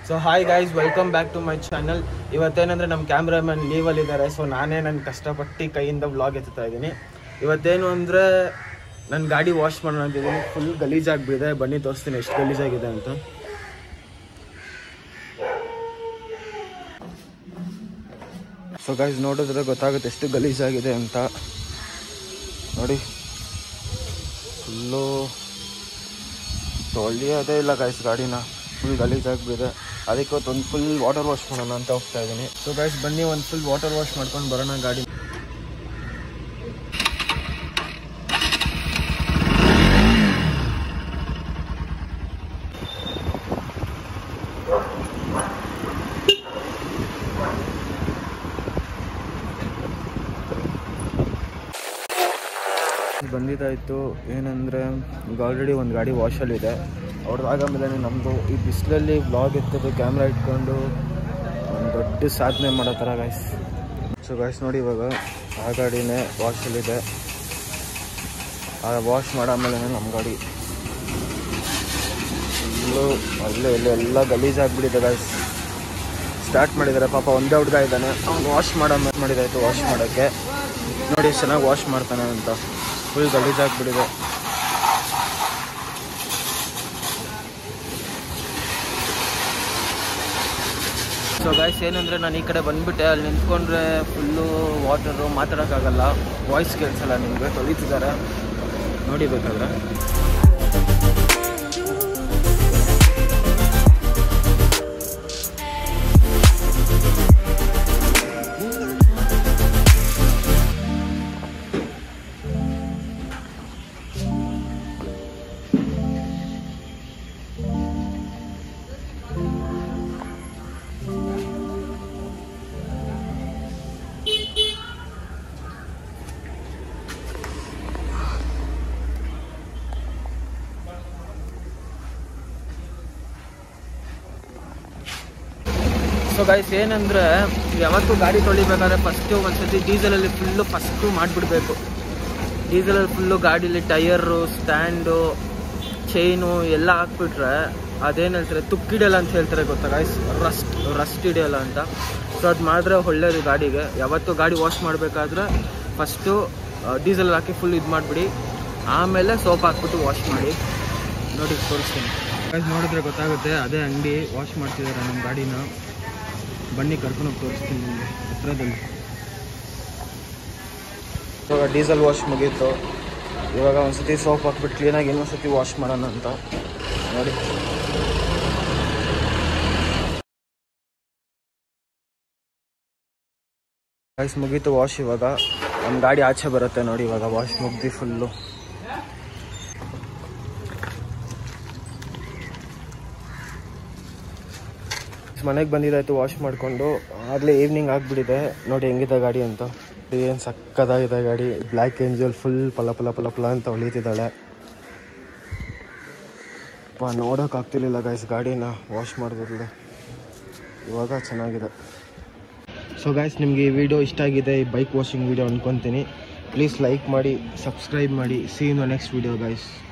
so hi guys welcome back to my channel ಇವತ್ತೇನಂದ್ರೆ ನಮ್ಮ cameraman ಲೀವಲ್ಲಿ ಇದ್ದಾರೆ ಸೊ ನಾನೇ ನನ್ನ ಕಷ್ಟಪಟ್ಟು ಕೈಯಿಂದ ವ್ಲಾಗ್ ಎತ್ತುತ್ತಾ ಇದ್ದೀನಿ ಇವತ್ತೇನು ಅಂದರೆ ನನ್ನ ಗಾಡಿ ವಾಶ್ ಮಾಡೋಣ ಅಂತಿದ್ದೀನಿ ಫುಲ್ ಗಲೀಜಾಗಿಬಿಡಿದೆ ಬನ್ನಿ ತೋರಿಸ್ತೀನಿ ಎಷ್ಟು ಗಲೀಜಾಗಿದೆ ಅಂತ ಸೊ ಗೈಸ್ ನೋಡಿದ್ರೆ ಗೊತ್ತಾಗುತ್ತೆ ಎಷ್ಟು ಗಲೀಜಾಗಿದೆ ಅಂತ ನೋಡಿ ಫುಲ್ಲು ತೊಳೆಯೋದೇ ಇಲ್ಲ ಗೈಸ್ ಗಾಡಿನ ಫುಲ್ ಗಲೀಜಾಗ್ಬಿದೆ ಅದಕ್ಕೆ ಒಂದು ಫುಲ್ ವಾಟರ್ ವಾಶ್ ಮಾಡೋಣ ಅಂತ ಹೋಗ್ತಾ ಇದ್ದೀನಿ ಸೊ ಗೈಸ್ ಬನ್ನಿ ಒಂದು ಫುಲ್ ವಾಟರ್ ವಾಶ್ ಮಾಡ್ಕೊಂಡು ಬರೋಣ ಗಾಡಿ ಬಂದಿದ್ದಾಯಿತು ಏನಂದರೆ ಈಗ ಆಲ್ರೆಡಿ ಒಂದು ಗಾಡಿ ವಾಶಲ್ಲಿದೆ ಅವ್ರದ್ದು ಆಗಮೇಲೆ ನಮ್ಮದು ಈ ಬಿಸಿಲಲ್ಲಿ ಬ್ಲಾಗ್ ಎತ್ತೋದು ಕ್ಯಾಮ್ರಾ ಇಟ್ಕೊಂಡು ಒಂದು ದೊಡ್ಡ ಸಾಧನೆ ಮಾಡೋ ಥರ ಗಾಯ್ಸ್ ಸೊ ಗಾಯ್ಸ್ ನೋಡಿ ಇವಾಗ ಆ ಗಾಡಿನೇ ವಾಶಲ್ಲಿದೆ ಆ ವಾಶ್ ಮಾಡಾದ್ಮೇಲೆ ನಮ್ಮ ಗಾಡಿ ಫುಲ್ಲು ಅಲ್ಲೇ ಇಲ್ಲೇ ಎಲ್ಲ ಗಲೀಜಾಗ್ಬಿಟ್ಟಿದೆ ಗಾಯ್ಸ್ ಸ್ಟಾರ್ಟ್ ಮಾಡಿದ್ದಾರೆ ಪಾಪ ಒಂದೇ ಹುಡುಗ ಇದ್ದಾನೆ ಅವ್ನು ವಾಶ್ ಮಾಡೋ ಮಾಡಿದಾಯ್ತು ವಾಶ್ ಮಾಡೋಕ್ಕೆ ನೋಡಿ ಎಷ್ಟು ಚೆನ್ನಾಗಿ ವಾಶ್ ಮಾಡ್ತಾನೆ ಅಂತ ಫುಲ್ ಗಲೀಜಾಗ್ಬಿಟ್ಟಿದೆ ಸೊ ಗಾಯ್ಸ್ ಏನಂದರೆ ನಾನು ಈ ಕಡೆ ಬಂದುಬಿಟ್ಟೆ ಅಲ್ಲಿ ನಿಂತ್ಕೊಂಡ್ರೆ ಫುಲ್ಲು ವಾಟರು ಮಾತಾಡೋಕ್ಕಾಗಲ್ಲ ವಾಯ್ಸ್ ಕೇಳಿಸಲ್ಲ ನಿಮಗೆ ತೊಳಿತಿದ್ದಾರೆ ನೋಡಿ ಬೇಕಾದ್ರೆ ಸೊ ಗೈಸ್ ಏನಂದರೆ ಯಾವತ್ತೂ ಗಾಡಿ ತೊಳಿಬೇಕಾದ್ರೆ ಫಸ್ಟು ಒಂದ್ಸತಿ ಡೀಸೆಲಲ್ಲಿ ಫುಲ್ಲು ಫಸ್ಟು ಮಾಡಿಬಿಡ್ಬೇಕು ಡೀಸೆಲಲ್ಲಿ ಫುಲ್ಲು ಗಾಡೀಲಿ ಟಯರು ಸ್ಟ್ಯಾಂಡು ಚೈನು ಎಲ್ಲ ಹಾಕ್ಬಿಟ್ರೆ ಅದೇನು ಹೇಳ್ತಾರೆ ತುಕ್ಕಿಡಿಯಲ್ಲ ಅಂತ ಹೇಳ್ತಾರೆ ಗೊತ್ತಾ ಗೈಸ್ ರಸ್ಟ್ ರಸ್ಟ್ ಹಿಡಿಯಲ್ಲ ಅಂತ ಸೊ ಅದು ಮಾಡಿದ್ರೆ ಒಳ್ಳೇದು ಗಾಡಿಗೆ ಯಾವತ್ತೂ ಗಾಡಿ ವಾಶ್ ಮಾಡಬೇಕಾದ್ರೆ ಫಸ್ಟು ಡೀಸೆಲ್ ಹಾಕಿ ಫುಲ್ ಇದು ಮಾಡಿಬಿಡಿ ಆಮೇಲೆ ಸೋಪ್ ಹಾಕ್ಬಿಟ್ಟು ವಾಶ್ ಮಾಡಿ ನೋಡಿ ತೋರಿಸ್ತೀನಿ ಗೈಸ್ ನೋಡಿದ್ರೆ ಗೊತ್ತಾಗುತ್ತೆ ಅದೇ ಅಂಗಡಿ ವಾಶ್ ಮಾಡ್ತಿದ್ದಾರೆ ನಮ್ಮ ಗಾಡಿನ ಬನ್ನಿ ಕರ್ಕೊಂಡು ಹೋಗಿ ತೋರಿಸ್ತೀನಿ ನಿಮಗೆ ಹತ್ರದಲ್ಲಿ ಇವಾಗ ಡೀಸೆಲ್ ವಾಶ್ ಮುಗೀತು ಇವಾಗ ಒಂದ್ಸತಿ ಸೋಪ್ ಹಾಕ್ಬಿಟ್ಟು ಕ್ಲೀನಾಗಿ ಇನ್ನೊಂದ್ಸತಿ ವಾಶ್ ಮಾಡೋಣ ಅಂತ ನೋಡಿ ಗೈಸ್ ಮುಗೀತು ವಾಶ್ ಇವಾಗ ನಮ್ಮ ಗಾಡಿ ಆಚೆ ಬರುತ್ತೆ ನೋಡಿ ಇವಾಗ ವಾಶ್ ಮುಗ್ದು ಫುಲ್ಲು ಮನೆಗೆ ಬಂದಿದ್ದಾಯ್ತು ವಾಶ್ ಮಾಡಿಕೊಂಡು ಆಗಲೇ ಈವ್ನಿಂಗ್ ಆಗಿಬಿಟ್ಟಿದೆ ನೋಡಿ ಹೆಂಗಿದೆ ಗಾಡಿ ಅಂತ ಏನು ಸಕ್ಕದಾಗಿದೆ ಗಾಡಿ ಬ್ಲ್ಯಾಕ್ ಏಂಜಲ್ ಫುಲ್ ಪಲ ಪಲ ಪಲ ಪಲ ಅಂತ ಹೊಳಿತಿದ್ದಾಳೆ ಪಾ ನೋಡೋಕ್ಕಾಗ್ತಿರ್ಲಿಲ್ಲ ಗೈಸ್ ಗಾಡಿನ ವಾಶ್ ಮಾಡಿದ್ರೆ ಇವಾಗ ಚೆನ್ನಾಗಿದೆ ಸೊ ಗೈಸ್ ನಿಮಗೆ ಈ ವಿಡಿಯೋ ಇಷ್ಟ ಆಗಿದೆ ಈ ಬೈಕ್ ವಾಷಿಂಗ್ ವಿಡಿಯೋ ಅನ್ಕೊತೀನಿ ಪ್ಲೀಸ್ ಲೈಕ್ ಮಾಡಿ ಸಬ್ಸ್ಕ್ರೈಬ್ ಮಾಡಿ see in next video guys